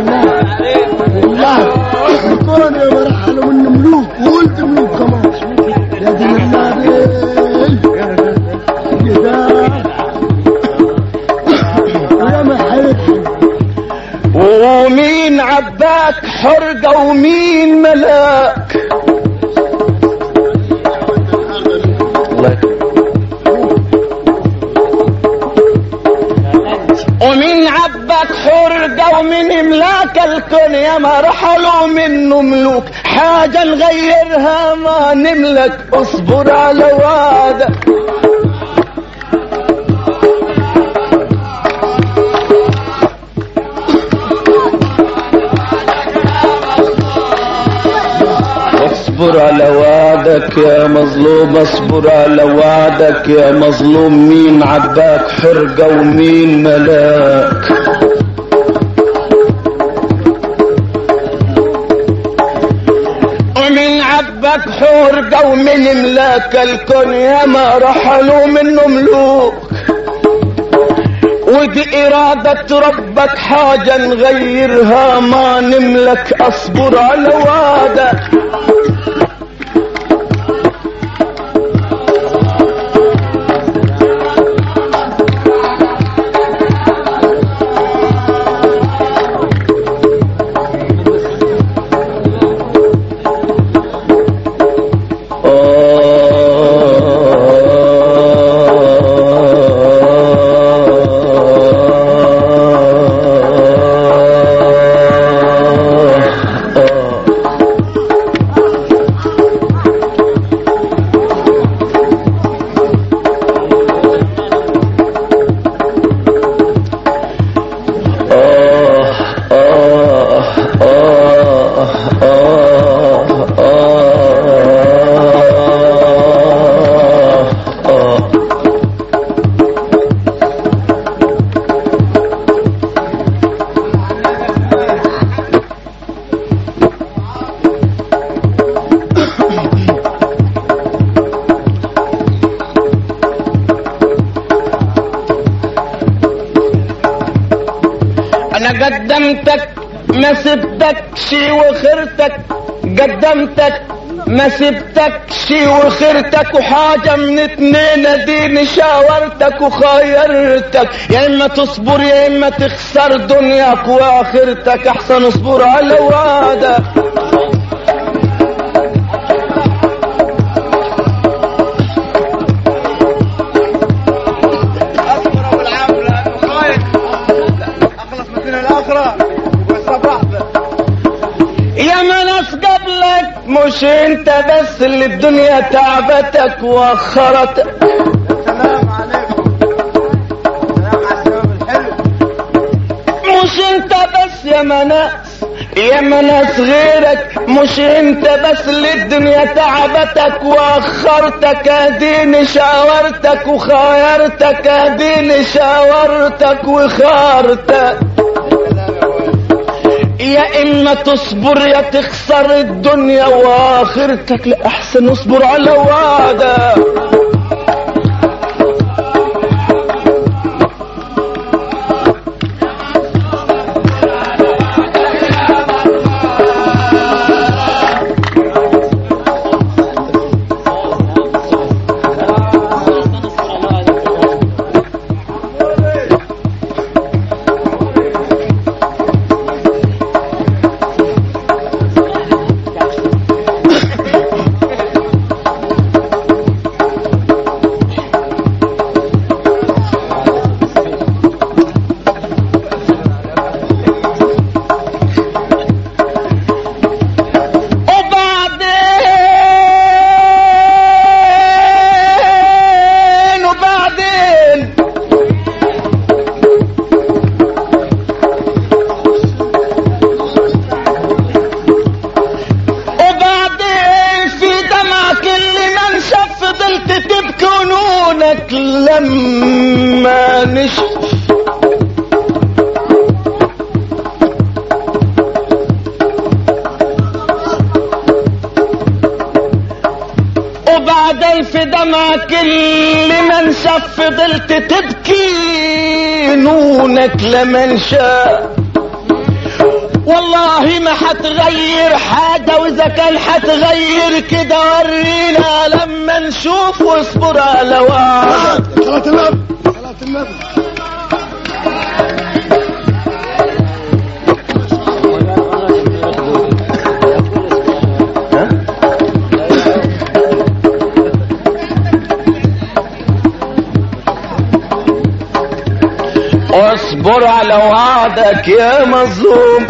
والله الكون يا مرحلة من ملوك وولد ملوك كمان يا دين النادي كده ويا محيط ومين عباك حرقة ومين ملاك الله يكرمك. ومين عبك حرقة ومين ملاك الكون يا مرحل منه ملوك حاجة نغيرها ما نملك اصبر على وعدك اصبر على وعدك يا مظلوم اصبر على وعدك يا مظلوم مين عباك حرقة ومين ملاك ومن عبك حرقة ومن ملاك الكون يا ما رحلوا منه ملوك ودي إرادة ربك حاجة نغيرها ما نملك أصبر على وعدك انا قدمتك ما سبتك شي وخرتك قدمتك ما سبتك شي وخرتك وحاجة من اتنين اديني شاورتك وخيرتك يا اما تصبر يا اما تخسر دنياك واخرتك احسن اصبر على وعدك اصبر ابو العم لانه خايف اخلص من الاخره والصباح يا ما ناس قبلك مش انت بس اللي الدنيا تعبتك واخرتك السلام عليكم السلام على الشباب الحلو مش انت بس يا مناس يا مناس غيرك مش انت بس اللي الدنيا تعبتك واخرتك اديني شاورتك وخايرتك اديني شاورتك وخارتك يا اما تصبر يا تخسر الدنيا واخرتك لاحسن اصبر على وعدك وبعدين وبعدين وبعدين في دمعك اللي ما انشف فضلت تبكي ونونك لما نشف وبعدين في دمعك اللي ما انشف فضلت تبكي نونك لما انشاف والله ما حتغير حاجة واذا كان حتغير كده ورينا لما نشوف واصبر على وعد صلاة النبي صلاة النبي اصبر على وعدك يا مظلوم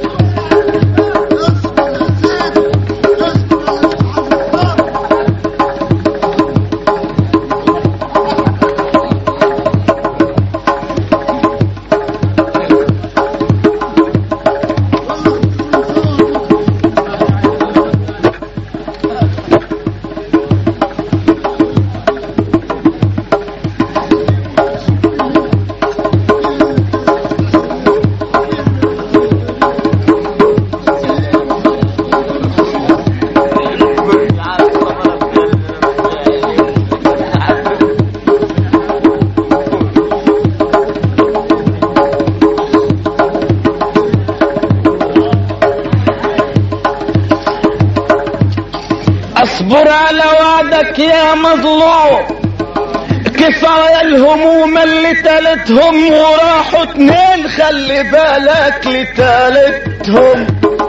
اصبر على وعدك يا مظلوم كفاية الهموم اللي تالتهم وراحوا اتنين خلي بالك لتالتهم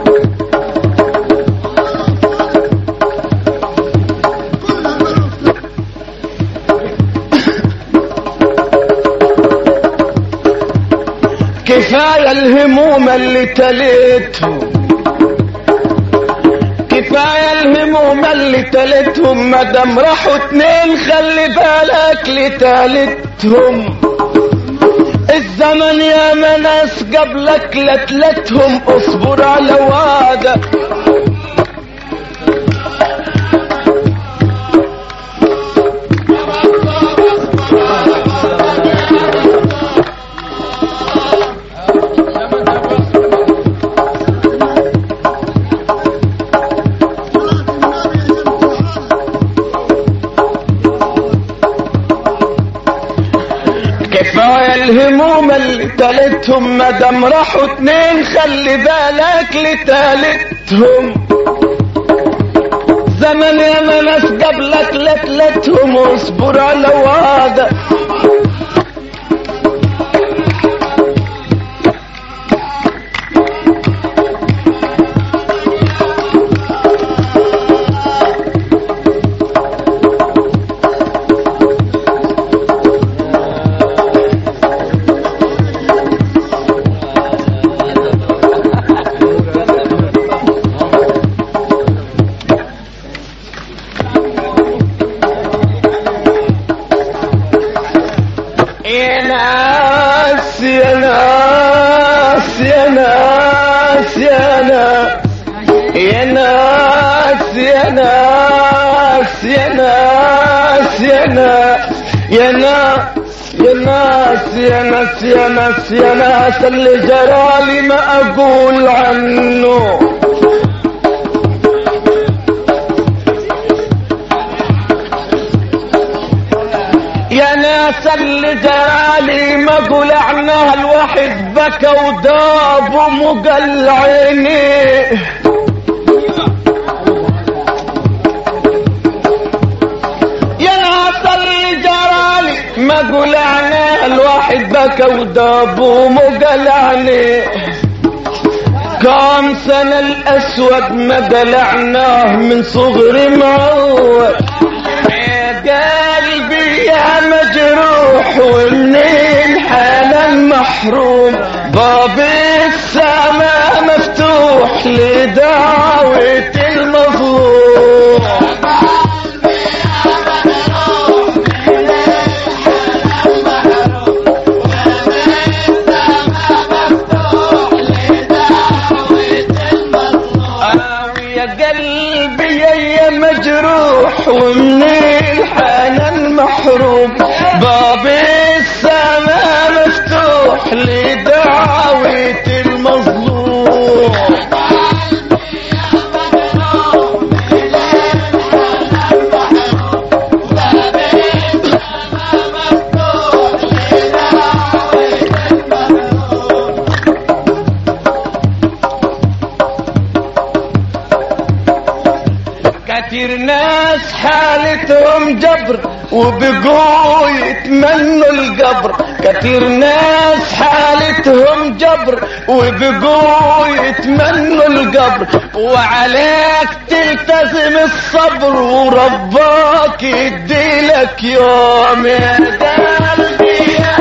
كفاية الهموم اللي تلتهم كفاية الهموم اللي تلتهم مادام راحوا اتنين خلي بالك لتالتهم الزمن يا ناس قبلك لتلتهم اصبر على وعدك كفاية الهموم اللي تالتهم مادام راحوا اتنين خلي بالك لتالتهم زمن يا ناس قبلك لتلتهم واصبر على وعدك يا ناس يا ناس يا ناس يا ناس يا ناس يا ناس يا ناس يا ناس يا ناس يا ناس يا ناس يا ناس يا ناس اللي جرالي ما اقول عنه يا ناس اللي جرالي ما اقول عنها الواحد بكى وداب ومقل عينيه يا ناس اللي جرالي ما اقول عنها الواحد بكى وداب ومقل عينيه كم سنة الأسود ما دلعناه من صغري معود يا قلبي يا مجروح ومنين حالا محروم باب السماء مفتوح لدعوة المظلوم آه يا قلبي يا يا مجروح ومن الحنان محروم باب السماء مفتوح لدعوة المظلوم كتير ناس حالتهم جبر وبقوا يتمنوا القبر كتير ناس حالتهم جبر وبقوا يتمنوا القبر وعليك تلتزم الصبر وربك يديلك يوم يا قلبي يا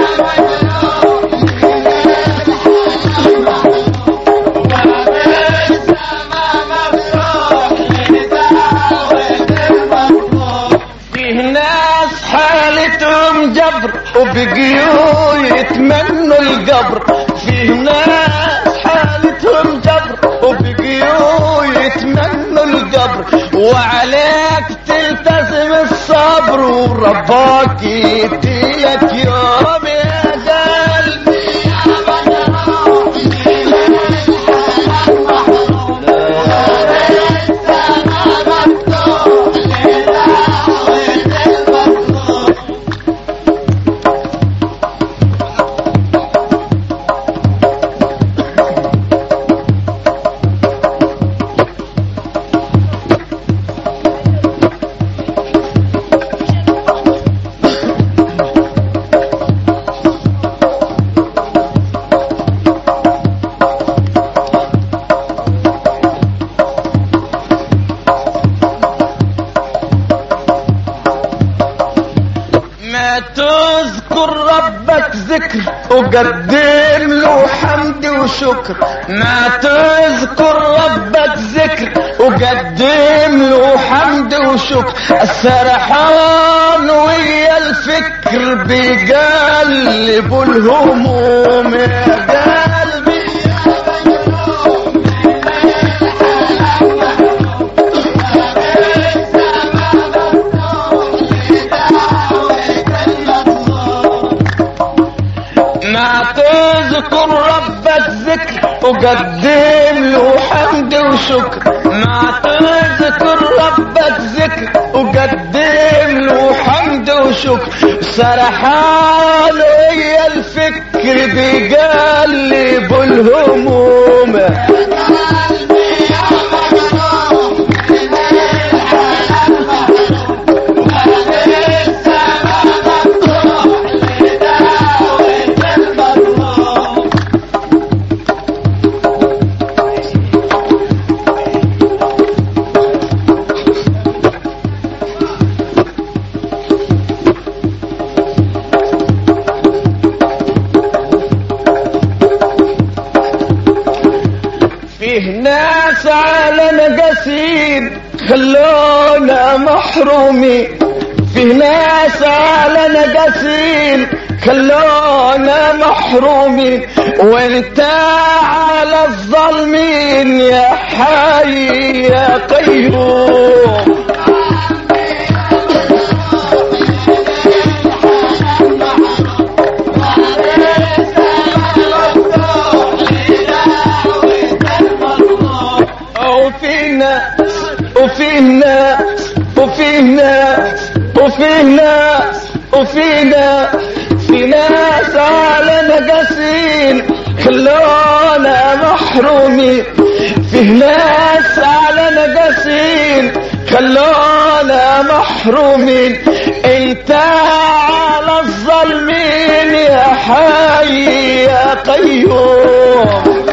فيه ناس حالتهم جبر وبقيوا يتمنوا القبر فيه ناس حالتهم جبر وبقيوا يتمنوا القبر وعليك تلتزم الصبر وربك يديلك يوم يا قلبي ما تذكر ربك ذكر وقدم له حمد وشكر ما تذكر ربك ذكر وقدم له حمد وشكر السرحان ويا الفكر بيقلبوا الهموم يا قلبي ما تذكر ربك ذكر وقدم له حمد وشكر ما تذكر ربك ذكر وقدم له حمد وشكر سرحان ويا الفكر بيقلب الهموم فيه ناس على نقسين خلونا محرومين فيه ناس على نقسين خلونا محرومين وانت على الظالمين يا حي يا قيوم وفي ناس وفي ناس وفي ناس وفي ناس وفي ناس في ناس على نقسين خلونا محرومين فيه ناس على نقسين خلونا محرومين انت على الظالمين يا حي يا قيوم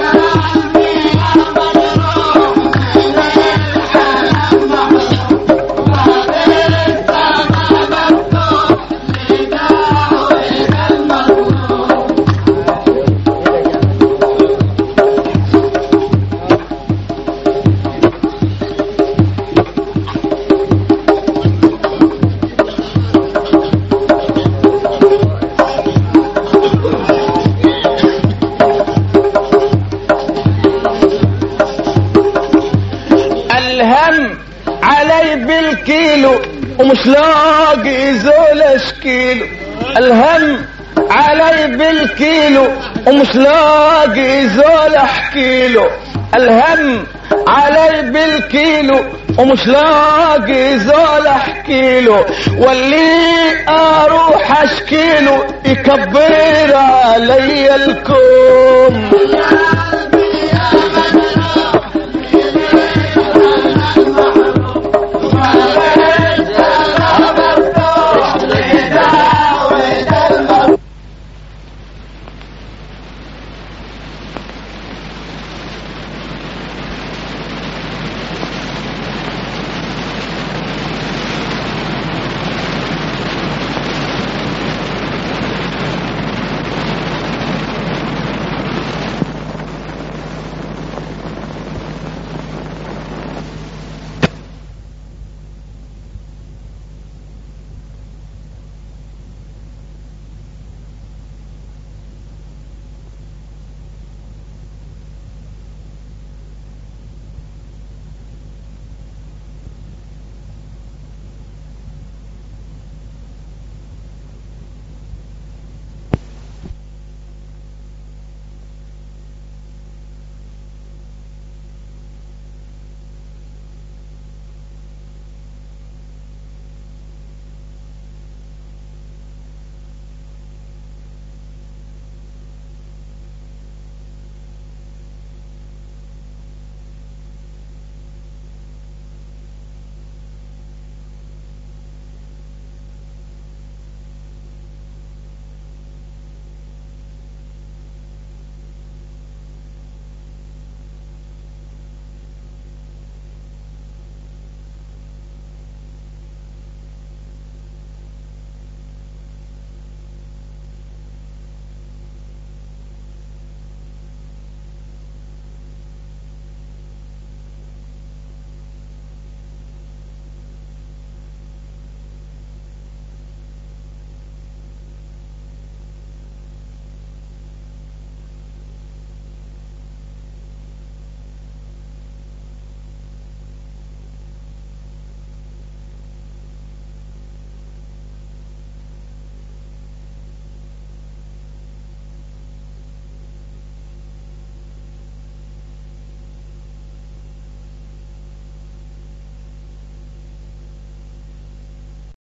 الهم علي بالكيلو ومش لاقي زول اشكيله الهم علي بالكيلو ومش لاقي زول احكيله الهم علي بالكيلو ومش لاقي زول احكيله واللي اروح اشكيله يكبر علي الكون